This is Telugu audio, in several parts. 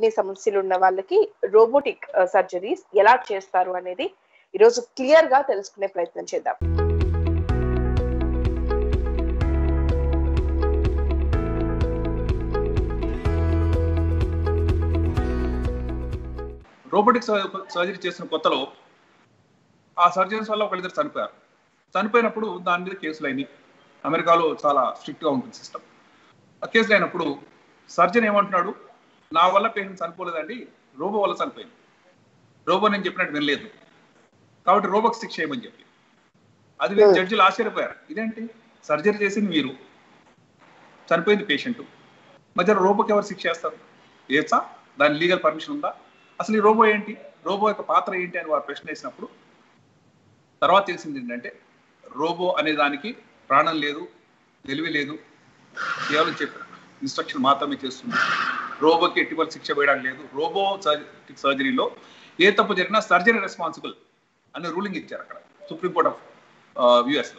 కిడ్నీ సమస్యలు ఉన్న వాళ్ళకి రోబోటిక్ సర్జరీస్ ఎలా చేస్తారు అనేది ఈరోజు క్లియర్ గా తెలుసుకునే ప్రయత్నం చేద్దాం రోబోటిక్ సర్జరీ చేసిన కొత్తలో ఆ సర్జరీస్ వల్ల ఒకళ్ళిద్దరు చనిపోయారు చనిపోయినప్పుడు దాని మీద కేసులు అయినాయి అమెరికాలో చాలా స్ట్రిక్ట్ గా ఉంటుంది సిస్టమ్ ఆ కేసులు అయినప్పుడు సర్జన్ ఏమంటున్నాడు నా వల్ల పేషెంట్ చనిపోలేదండి రోబో వల్ల చనిపోయింది రోబో నేను చెప్పినట్టు వినలేదు కాబట్టి రోబోకి శిక్ష చేయమని చెప్పి అది వీళ్ళు జడ్జిలు ఆశ్చర్యపోయారు ఇదేంటి సర్జరీ చేసింది మీరు చనిపోయింది పేషెంట్ మధ్య రోబోకి ఎవరు శిక్ష చేస్తారు ఏసా దాని లీగల్ పర్మిషన్ ఉందా అసలు ఈ రోబో ఏంటి రోబో యొక్క పాత్ర ఏంటి అని వారు ప్రశ్న వేసినప్పుడు తర్వాత తెలిసింది ఏంటంటే రోబో అనే దానికి ప్రాణం లేదు తెలివి లేదు కేవలం చెప్పిన ఇన్స్ట్రక్షన్ మాత్రమే చేస్తుంది రోబోకి ఎటువంటి శిక్ష వేయడానికి లేదు రోబో సర్జరీలో ఏ తప్పు జరిగినా సర్జరీ రెస్పాన్సిబుల్ అనే రూలింగ్ ఇచ్చారు అక్కడ సుప్రీంకోర్ట్ ఆఫ్ యుఎస్ లో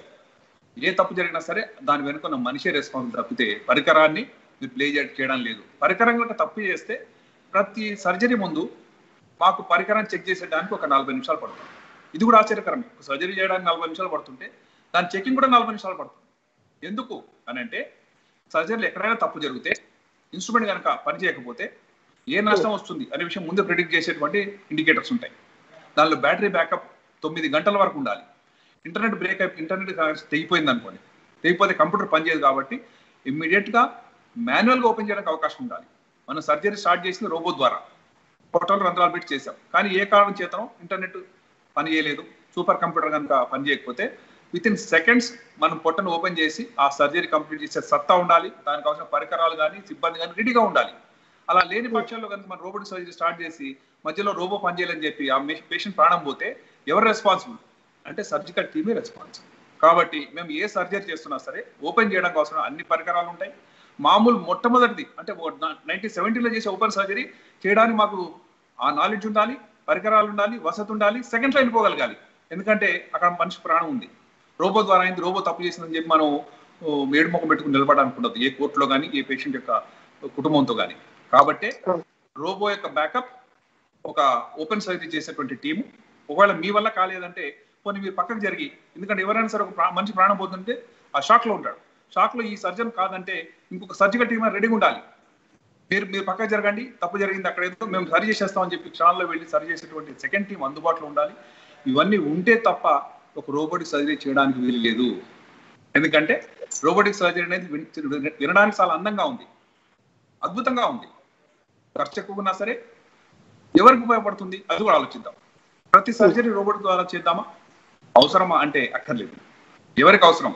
ఏ తప్పు జరిగినా సరే దాని వెనుక ఉన్న మనిషే రెస్పాన్సిబుల్ తప్పితే పరికరాన్ని మీరు ప్లే చేయడం లేదు పరికరం కనుక తప్పు చేస్తే ప్రతి సర్జరీ ముందు మాకు పరికరాన్ని చెక్ చేసేదానికి ఒక నలభై నిమిషాలు పడుతుంది ఇది కూడా ఆశ్చర్యకరమే సర్జరీ చేయడానికి నలభై నిమిషాలు పడుతుంటే దాని చెకింగ్ కూడా నలభై నిమిషాలు పడుతుంది ఎందుకు అని అంటే సర్జరీలు ఎక్కడైనా తప్పు జరిగితే ఇన్స్ట్రుమెంట్ కనుక పని చేయకపోతే ఏ నష్టం వస్తుంది అనే విషయం ముందే ప్రిడిక్ట్ చేసేటువంటి ఇండికేటర్స్ ఉంటాయి దానిలో బ్యాటరీ బ్యాకప్ తొమ్మిది గంటల వరకు ఉండాలి ఇంటర్నెట్ బ్రేక్ అయి ఇంటర్నెట్ తెగిపోయింది అనుకోండి తెగిపోతే కంప్యూటర్ పనిచేయదు కాబట్టి ఇమ్మీడియట్ గా మాన్యువల్ గా ఓపెన్ చేయడానికి అవకాశం ఉండాలి మనం సర్జరీ స్టార్ట్ చేసింది రోబో ద్వారా పొట్టలు రంధ్రాలు పెట్టి చేసాం కానీ ఏ కారణం చేతనం ఇంటర్నెట్ పని చేయలేదు సూపర్ కంప్యూటర్ కనుక పని చేయకపోతే విత్ ఇన్ సెకండ్స్ మనం పొట్టను ఓపెన్ చేసి ఆ సర్జరీ కంప్లీట్ చేసే సత్తా ఉండాలి దానికి అవసరం పరికరాలు కానీ సిబ్బంది కానీ రెడీగా ఉండాలి అలా లేని పక్షంలో కనుక మనం రోబోటిక్ సర్జరీ స్టార్ట్ చేసి మధ్యలో రోబో పనిచేయాలని చెప్పి ఆ పేషెంట్ ప్రాణం పోతే ఎవరు రెస్పాన్సిబుల్ అంటే సర్జికల్ టీమే రెస్పాన్సిబుల్ కాబట్టి మేము ఏ సర్జరీ చేస్తున్నా సరే ఓపెన్ చేయడానికి అవసరం అన్ని పరికరాలు ఉంటాయి మామూలు మొట్టమొదటిది అంటే నైన్టీన్ సెవెంటీలో చేసే ఓపెన్ సర్జరీ చేయడానికి మాకు ఆ నాలెడ్జ్ ఉండాలి పరికరాలు ఉండాలి వసతి ఉండాలి సెకండ్ లైన్ పోగలగాలి ఎందుకంటే అక్కడ మనిషి ప్రాణం ఉంది రోబో ద్వారా అయింది రోబో తప్పు చేసిందని చెప్పి మనం మేడు ముఖం పెట్టుకుని నిలబడడానికి ఉండదు ఏ కోర్టులో కానీ ఏ పేషెంట్ యొక్క కుటుంబంతో కానీ కాబట్టి రోబో యొక్క బ్యాకప్ ఒక ఓపెన్ సర్జరీ చేసేటువంటి టీము ఒకవేళ మీ వల్ల కాలేదంటే కొన్ని మీరు పక్కకు జరిగి ఎందుకంటే ఎవరైనా సరే ఒక మనిషి ప్రాణం పోతుంటే ఆ షాక్ లో ఉంటాడు షాక్ లో ఈ సర్జన్ కాదంటే ఇంకొక సర్జికల్ టీమ్ రెడీగా ఉండాలి మీరు మీరు పక్కకు జరగండి తప్పు జరిగింది అక్కడ ఏదో మేము సరి చేసేస్తామని చెప్పి క్షణాల్లో వెళ్ళి సరి చేసేటువంటి సెకండ్ టీం అందుబాటులో ఉండాలి ఇవన్నీ ఉంటే తప్ప ఒక రోబోటిక్ సర్జరీ చేయడానికి వీలు లేదు ఎందుకంటే రోబోటిక్ సర్జరీ అనేది వినడానికి చాలా అందంగా ఉంది అద్భుతంగా ఉంది ఖర్చు ఎక్కువ ఉన్నా సరే ఎవరికి ఉపయోగపడుతుంది అది కూడా ఆలోచిద్దాం ప్రతి సర్జరీ రోబోట్ ద్వారా చేద్దామా అవసరమా అంటే అక్కర్లేదు ఎవరికి అవసరం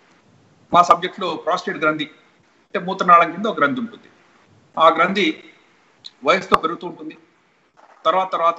మా సబ్జెక్ట్ లో ప్రాస్టేట్ గ్రంథి అంటే మూత్రనాళం కింద ఒక గ్రంథి ఉంటుంది ఆ గ్రంథి వయసుతో పెరుగుతూ ఉంటుంది తర్వాత తర్వాత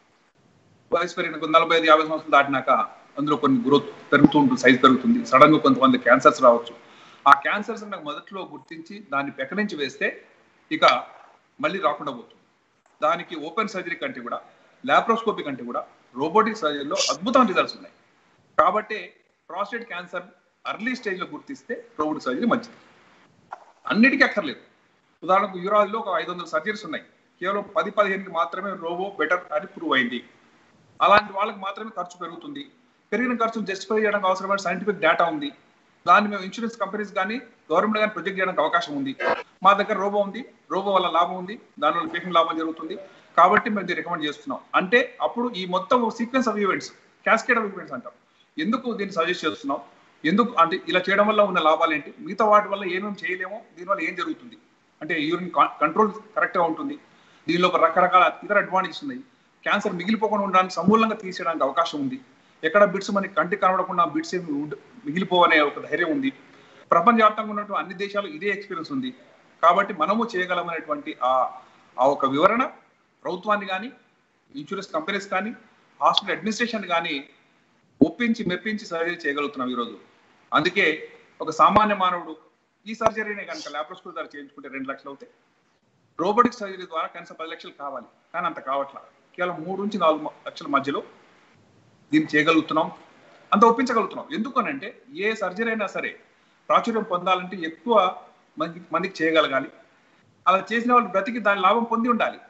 వయసు పెరిగిన నలభై ఐదు యాభై సంవత్సరాలు దాటినాక అందులో కొన్ని గ్రోత్ పెరుగుతూ ఉంటుంది సైజ్ పెరుగుతుంది సడన్ గా కొంతమంది క్యాన్సర్స్ రావచ్చు ఆ క్యాన్సర్స్ నాకు మొదట్లో గుర్తించి దాన్ని పెకరించి వేస్తే ఇక మళ్ళీ రాకుండా పోతుంది దానికి ఓపెన్ సర్జరీ కంటే కూడా లాప్రోస్కోపీ కంటే కూడా రోబోటిక్ సర్జరీలో అద్భుతమైన రిజల్ట్స్ ఉన్నాయి కాబట్టి ప్రాస్టేట్ క్యాన్సర్ అర్లీ స్టేజ్ లో గుర్తిస్తే రోబోటిక్ సర్జరీ మంచిది అన్నిటికీ అక్కర్లేదు ఉదాహరణకు యూరాల్లో ఒక ఐదు వందల సర్జరీస్ ఉన్నాయి కేవలం పది పదిహేనుకి మాత్రమే రోబో బెటర్ అని ప్రూవ్ అయింది అలాంటి వాళ్ళకి మాత్రమే ఖర్చు పెరుగుతుంది పెరిగిన ఖర్చును జస్టిఫై చేయడానికి అవసరమైన సైంటిఫిక్ డేటా ఉంది దాన్ని మేము ఇన్సూరెన్స్ కంపెనీస్ కానీ గవర్నమెంట్ కానీ ప్రొజెక్ట్ చేయడానికి అవకాశం ఉంది మా దగ్గర రోబో ఉంది రోబో వల్ల లాభం ఉంది దానివల్ల పేషెంట్ లాభం జరుగుతుంది కాబట్టి మేము దీన్ని రికమెండ్ చేస్తున్నాం అంటే అప్పుడు ఈ మొత్తం sequence of events cascade of events అంటాం ఎందుకు దీన్ని సజెస్ట్ చేస్తున్నాం ఎందుకు అంటే ఇలా చేయడం వల్ల ఉన్న లాభాలు ఏంటి మిగతా వాటి వల్ల ఏమేమి చేయలేమో దీనివల్ల ఏం జరుగుతుంది అంటే యూరిన్ కంట్రోల్ కరెక్ట్గా ఉంటుంది దీనిలో రకరకాల ఇతర అడ్వాంటేజెస్ ఉన్నాయి క్యాన్సర్ మిగిలిపోకుండా ఉండడానికి సమూలంగా తీసేయడానికి అవకాశం ఉంది ఎక్కడ బిడ్స్ మనకి కంటికి కనబడకుండా బిడ్స్ ఏమి మిగిలిపోవనే ఒక ధైర్యం ఉంది ప్రపంచవ్యాప్తంగా ఉన్నటువంటి అన్ని దేశాలు ఇదే ఎక్స్పీరియన్స్ ఉంది కాబట్టి మనము చేయగలమనేటువంటి ఆ ఆ ఒక వివరణ ప్రభుత్వాన్ని కానీ ఇన్సూరెన్స్ కంపెనీస్ కానీ హాస్పిటల్ అడ్మినిస్ట్రేషన్ కానీ ఒప్పించి మెప్పించి సర్జరీ చేయగలుగుతున్నాం ఈరోజు అందుకే ఒక సామాన్య మానవుడు ఈ సర్జరీనే కనుక ల్యాప్రోస్కోపీ ద్వారా చేయించుకుంటే రెండు లక్షలు అవుతాయి రోబోటిక్ సర్జరీ ద్వారా కనీసం పది లక్షలు కావాలి కానీ అంత కావట్లా కేవలం మూడు నుంచి నాలుగు లక్షల మధ్యలో దీన్ని చేయగలుగుతున్నాం అంత ఒప్పించగలుగుతున్నాం ఎందుకనంటే ఏ సర్జరీ అయినా సరే ప్రాచుర్యం పొందాలంటే ఎక్కువ మంది మందికి చేయగలగాలి అలా చేసిన వాళ్ళు బ్రతికి దాని లాభం పొంది ఉండాలి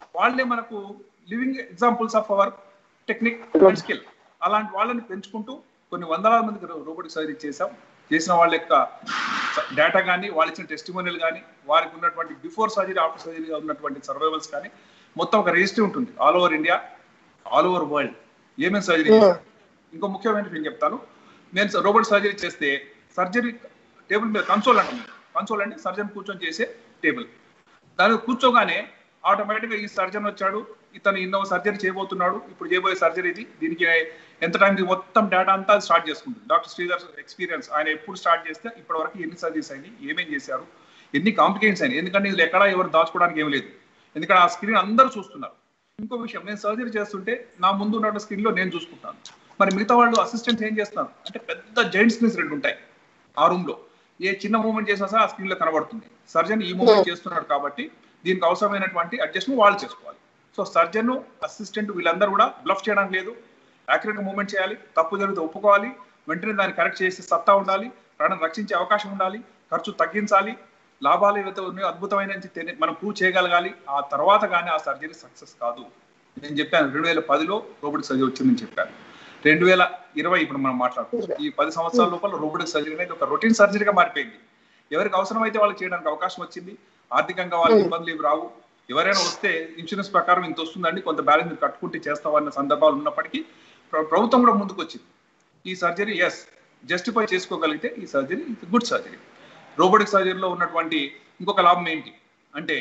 వాళ్ళే మనకు living examples of our technique and skill అలాంటి వాళ్ళని పెంచుకుంటూ కొన్ని వందలాది మందికి రోబోటిక్ సర్జరీ చేసాం చేసిన వాళ్ళ యొక్క డేటా కానీ వాళ్ళు ఇచ్చిన టెస్టిమోనియల్ కానీ వారికి ఉన్నటువంటి బిఫోర్ సర్జరీ ఆఫ్టర్ సర్జరీగా ఉన్నటువంటి సర్వైవల్స్ కానీ మొత్తం ఒక రిజిస్ట్రీ ఉంటుంది all over India all over world ఏమేమి సర్జరీ చేశారు ఇంకో ముఖ్యమైన నేను చెప్తాను నేను రోబోట్ సర్జరీ చేస్తే సర్జరీ టేబుల్ మీద కన్సోల్ అంటాం కన్సోల్ అంటే సర్జన్ కూర్చొని చేసే టేబుల్ దాని కూర్చోగానే ఆటోమేటిక్గా ఈ సర్జన్ వచ్చాడు ఇతను ఇన్నో సర్జరీ చేయబోతున్నాడు ఇప్పుడు చేయబోయే సర్జరీ ఇది దీనికి ఎంత టైం మొత్తం డేటా అంతా స్టార్ట్ చేసుకుంటుంది డాక్టర్ శ్రీధర్ ఎక్స్పీరియన్స్ ఆయన ఎప్పుడు స్టార్ట్ చేస్తే ఇప్పటి వరకు ఎన్ని సర్జరీస్ అయినాయి ఏమేం చేశారు ఎన్ని కాంప్లికేషన్స్ అయినాయి ఎందుకంటే ఇది ఎక్కడా ఎవరు దాచుకోవడానికి ఏం లేదు ఎందుకంటే ఆ స్క్రీన్ అందరూ చూస్తున్నారు ఇంకో విషయం నేను సర్జరీ చేస్తుంటే నా ముందు ఉన్న స్క్రీన్ లో నేను చూసుకుంటాను మరి మిగతా వాళ్ళు అసిస్టెంట్స్ ఏం చేస్తున్నారు అంటే పెద్ద జైంట్ స్క్రీన్స్ రెండు ఉంటాయి ఆ రూమ్ లో ఏ చిన్న మూమెంట్ చేసినా సరే ఆ స్క్రీన్ లో కనబడుతుంది సర్జన్ ఈ మూమెంట్ చేస్తున్నాడు కాబట్టి దీనికి అవసరమైనటువంటి అడ్జస్ట్మెంట్ వాళ్ళు చేసుకోవాలి సో సర్జన్ అసిస్టెంట్ వీళ్ళందరూ కూడా బ్లఫ్ చేయడానికి లేదు యాక్యురేట్ మూమెంట్ చేయాలి తప్పు జరిగితే ఒప్పుకోవాలి వెంటనే దాన్ని కరెక్ట్ చేసి సత్తా ఉండాలి ప్రాణం రక్షించే అవకాశం ఉండాలి ఖర్చు తగ్గించాలి లాభాలు ఏవైతే ఉన్నాయో అద్భుతమైన మనం ప్రూవ్ చేయగలగాలి ఆ తర్వాత కానీ ఆ సర్జరీ సక్సెస్ కాదు నేను చెప్పాను రెండు వేల పదిలో రోబోటిక్ సర్జరీ వచ్చిందని చెప్పాను రెండు వేల ఇరవై ఇప్పుడు మనం మాట్లాడుతున్నాం ఈ పది సంవత్సరాల లోపల రోబోటిక్ సర్జరీ అనేది ఒక రొటీన్ సర్జరీగా మారిపోయింది ఎవరికి అవసరమైతే వాళ్ళకి చేయడానికి అవకాశం వచ్చింది ఆర్థికంగా వాళ్ళకి ఇబ్బందులు ఏమి రావు ఎవరైనా వస్తే ఇన్సూరెన్స్ ప్రకారం ఇంత వస్తుందండి కొంత బ్యాలెన్స్ మీరు కట్టుకుంటే చేస్తామన్న సందర్భాలు ఉన్నప్పటికీ ప్రభుత్వం కూడా ముందుకు వచ్చింది ఈ సర్జరీ ఎస్ జస్టిఫై చేసుకోగలిగితే ఈ సర్జరీ గుడ్ సర్జరీ రోబోటిక్ సర్జరీలో ఉన్నటువంటి ఇంకొక లాభం ఏంటి అంటే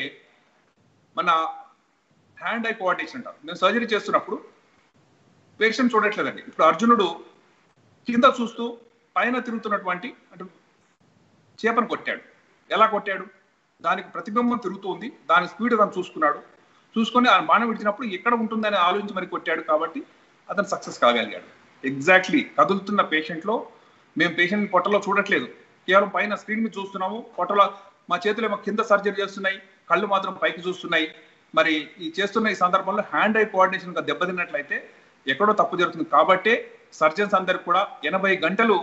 మన హ్యాండ్ ఐ కోఆర్డినేషన్ అంటారు నేను సర్జరీ చేస్తున్నప్పుడు పేషెంట్ చూడట్లేదండి ఇప్పుడు అర్జునుడు కింద చూస్తూ పైన తిరుగుతున్నటువంటి అంటే చేపను కొట్టాడు ఎలా కొట్టాడు దానికి ప్రతిబింబం తిరుగుతుంది దాని స్పీడ్ అతను చూసుకున్నాడు చూసుకొని ఆ బాణం విడిచినప్పుడు ఎక్కడ ఉంటుందని ఆలోచించి మరి కొట్టాడు కాబట్టి అతను సక్సెస్ కాగలిగాడు ఎగ్జాక్ట్లీ కదులుతున్న పేషెంట్లో మేము పేషెంట్ పొట్టలో చూడట్లేదు కేవలం పైన స్క్రీన్ మీద చూస్తున్నాము పొట్టలో మా చేతులు ఏమో కింద సర్జరీ చేస్తున్నాయి కళ్ళు మాత్రం పైకి చూస్తున్నాయి మరి ఈ చేస్తున్న ఈ సందర్భంలో హ్యాండ్ ఐ కోఆర్డినేషన్ దెబ్బతిన్నట్లయితే ఎక్కడో తప్పు జరుగుతుంది కాబట్టే సర్జన్స్ అందరికి కూడా ఎనభై గంటలు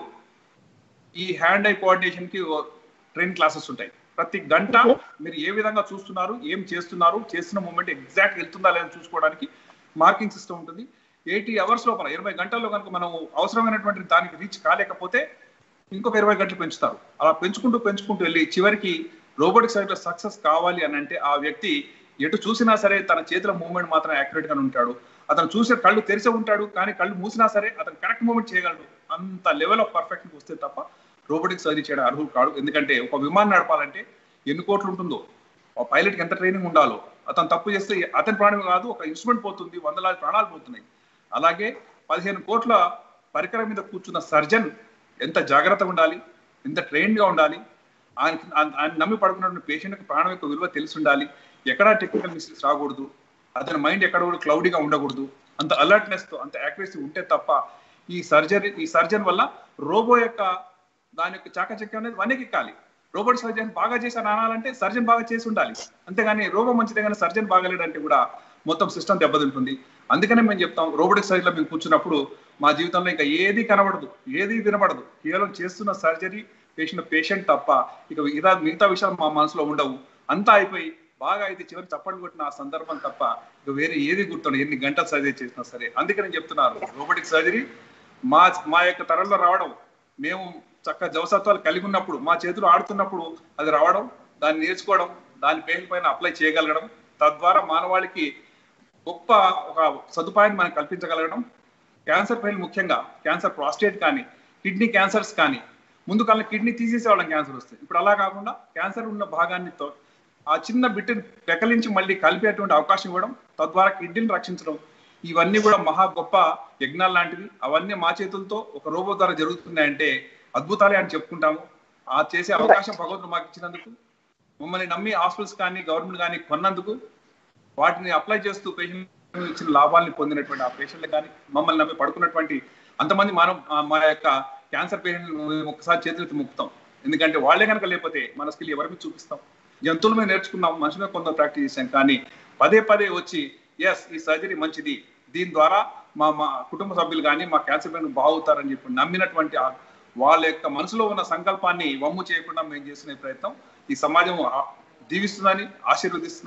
ఈ హ్యాండ్ ఐ కోఆర్డినేషన్ కి ట్రైన్ క్లాసెస్ ఉంటాయి ప్రతి గంట మీరు ఏ విధంగా చూస్తున్నారు ఏం చేస్తున్నారు చేస్తున్న మూమెంట్ ఎగ్జాక్ట్ వెళ్తుందా లేదని చూసుకోవడానికి మార్కింగ్ సిస్టమ్ ఉంటుంది ఎయిటీ అవర్స్ లోపల ఇరవై గంటల్లో కనుక మనం అవసరమైనటువంటి దానికి రీచ్ కాలేకపోతే ఇంకొక ఇరవై గంటలు పెంచుతారు అలా పెంచుకుంటూ పెంచుకుంటూ వెళ్ళి చివరికి రోబోటిక్ సైడ్ సక్సెస్ కావాలి అని అంటే ఆ వ్యక్తి ఎటు చూసినా సరే తన చేతుల మూవ్మెంట్ మాత్రం యాక్యురేట్ గానే ఉంటాడు అతను చూసే కళ్ళు తెరిసే ఉంటాడు కానీ కళ్ళు మూసినా సరే అతను కరెక్ట్ మూమెంట్ చేయగలడు అంత లెవెల్ ఆఫ్ పర్ఫెక్షన్ వస్తే తప్ప రోబోటిక్ సర్జరీ చేయడం అర్హుడు కాడు ఎందుకంటే ఒక విమానం నడపాలంటే ఎన్ని కోట్లు ఉంటుందో ఆ పైలట్కి ఎంత ట్రైనింగ్ ఉండాలో అతను తప్పు చేస్తే అతని ప్రాణం కాదు ఒక ఇన్స్ట్రుమెంట్ పోతుంది వందలాది ప్రాణాలు పోతున్నాయి అలాగే పదిహేను కోట్ల పరికరం మీద కూర్చున్న సర్జన్ ఎంత జాగ్రత్తగా ఉండాలి ఎంత ట్రైన్డ్గా ఉండాలి ఆయన ఆయన నమ్మి పడుకున్న పేషెంట్కి ప్రాణం యొక్క విలువ తెలిసి ఉండాలి ఎక్కడా టెక్నికల్ మిస్టేక్స్ రాకూడదు అతని మైండ్ ఎక్కడ కూడా క్లౌడీగా ఉండకూడదు అంత అలర్ట్నెస్ తో అంత యాక్యురసీ ఉంటే తప్ప ఈ సర్జరీ ఈ సర్జన్ వల్ల రోబో యొక్క దాని యొక్క చాకచక్యం అనేది వనెక్కాలి రోబోట్ సర్జన్ బాగా చేశాను అనాలంటే సర్జన్ బాగా చేసి ఉండాలి అంతేగాని రోబో మంచిదే కానీ సర్జన్ బాగలేడంటే కూడా మొత్తం సిస్టమ్ దెబ్బతింటుంది అందుకనే మేము చెప్తాం రోబోటిక్ సర్జరీలో మేము కూర్చున్నప్పుడు మా జీవితంలో ఇంకా ఏది కనబడదు ఏది వినబడదు కేవలం చేస్తున్న సర్జరీ పేషెంట్ పేషెంట్ తప్ప ఇక ఇలా మిగతా విషయాలు మా మనసులో ఉండవు అంతా అయిపోయి బాగా అయితే చివరి చప్పట్లు కొట్టిన ఆ సందర్భం తప్ప ఇక వేరే ఏది గుర్తుండదు ఎన్ని గంటలు సర్జరీ చేసినా సరే అందుకని చెప్తున్నారు రోబోటిక్ సర్జరీ మా మా యొక్క తరంలో రావడం మేము చక్కగా జవసత్వాలు కలిగి ఉన్నప్పుడు మా చేతులు ఆడుతున్నప్పుడు అది రావడం దాన్ని నేర్చుకోవడం దాని పేరు పైన అప్లై చేయగలగడం తద్వారా మానవాళికి గొప్ప ఒక సదుపాయాన్ని మనం కల్పించగలగడం క్యాన్సర్ పైన ముఖ్యంగా క్యాన్సర్ ప్రాస్టేట్ కానీ కిడ్నీ క్యాన్సర్స్ కానీ ముందు కాలం కిడ్నీ తీసేసేవాళ్ళం క్యాన్సర్ వస్తే ఇప్పుడు అలా కాకుండా క్యాన్సర్ ఉన్న భాగాన్ని ఆ చిన్న బిడ్డని పెకలించి మళ్ళీ కలిపేటువంటి అవకాశం ఇవ్వడం తద్వారా కిడ్నీని రక్షించడం ఇవన్నీ కూడా మహా గొప్ప యజ్ఞాలు లాంటివి అవన్నీ మా చేతులతో ఒక రోబో ద్వారా జరుగుతున్నాయంటే అద్భుతాలే అని చెప్పుకుంటాము ఆ చేసే అవకాశం భగవంతుడు మాకు ఇచ్చినందుకు మమ్మల్ని నమ్మి హాస్పిటల్స్ కానీ గవర్నమెంట్ కానీ కొన్నందుకు వాటిని అప్లై చేస్తూ పేషెంట్ ఇచ్చిన లాభాలని పొందినటువంటి ఆ పేషెంట్లు కానీ మమ్మల్ని నమ్మి పడుకున్నటువంటి అంతమంది మనం మా యొక్క క్యాన్సర్ పేషెంట్ ఒకసారి చేతులెత్తి ముక్తాం ఎందుకంటే వాళ్ళే కనుక లేకపోతే మన స్కిల్ ఎవరి మీద చూపిస్తాం జంతువుల మీద నేర్చుకున్నాం మనుషుల మీద కొంత ప్రాక్టీస్ చేశాం కానీ పదే పదే వచ్చి ఎస్ ఈ సర్జరీ మంచిది దీని ద్వారా మా మా కుటుంబ సభ్యులు కానీ మా క్యాన్సర్ పేషెంట్ బాగుతారని చెప్పి నమ్మినటువంటి వాళ్ళ యొక్క మనసులో ఉన్న సంకల్పాన్ని వమ్ము చేయకుండా మేము చేసిన ప్రయత్నం ఈ సమాజం దీవిస్తుందని ఆశీర్వదిస్తుందని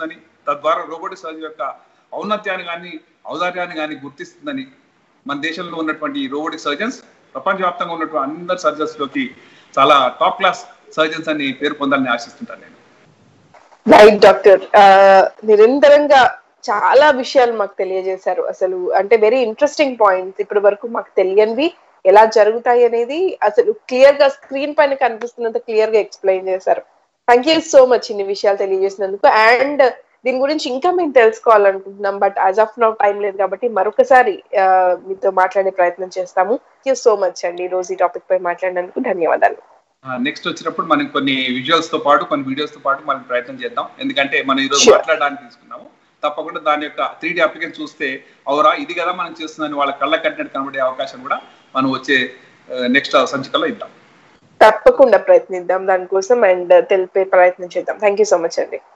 తద్వారా రోబోటిక్ సర్జరీ యొక్క ఔన్నత్యాన్ని కానీ ఔదార్యాన్ని కానీ గుర్తిస్తుందని మన దేశంలో ఉన్నటువంటి రోబోటిక్ సర్జన్స్ ప్రపంచవ్యాప్తంగా ఉన్నటువంటి అందరి సర్జన్స్ లోకి చాలా టాప్ క్లాస్ సర్జన్స్ అని పేరు పొందాలని ఆశిస్తుంటాను నేను రైట్ డాక్టర్ నిరంతరంగా చాలా విషయాలు మాకు తెలియజేశారు అసలు అంటే వెరీ ఇంట్రెస్టింగ్ పాయింట్స్ ఇప్పటి వరకు మాకు తెలియనివి ఎలా జరుగుతాయి అనేది అసలు క్లియర్ గా స్క్రీన్ పైన కనిపిస్తున్నంత క్లియర్ గా ఎక్స్ప్లెయిన్ చేశారు థ్యాంక్ యూ సో మచ్ ఇన్ని విషయాలు తెలియజేసినందుకు అండ్ దీని గురించి ఇంకా మేము తెలుసుకోవాలనుకుంటున్నాం but as of now time లేదు కాబట్టి మరొకసారి ఆ, మీతో మాట్లాడే ప్రయత్నం చేస్తాము థ్యాంక్ యూ సో మచ్ అండి ఈ రోజు ఈ టాపిక్ పై మాట్లాడినందుకు ధన్యవాదాలు నెక్స్ట్ వచ్చినప్పుడు మనం కొన్ని విజువల్స్ తో పాటు కొన్ని వీడియోస్ తో పాటు మనం ప్రయత్నం చేద్దాం ఎందుకంటే మనం ఈరోజు Sure. మాట్లాడడానికి తీసుకున్నాము తప్పకుండా దాని యొక్క త్రీ డి అప్లికేషన్ చూస్తే అవరా ఇది కదా మనం చేస్తుందని వాళ్ళ కళ్ళ కట్టినట్టు కనబడే అవకాశం కూడా మనం వచ్చే నెక్స్ట్ సంచికలో ఇద్దాం తప్పకుండా ప్రయత్నిద్దాం దానికోసం అండ్ తెలిపే ప్రయత్నం చేద్దాం థ్యాంక్ యూ సో మచ్ అండి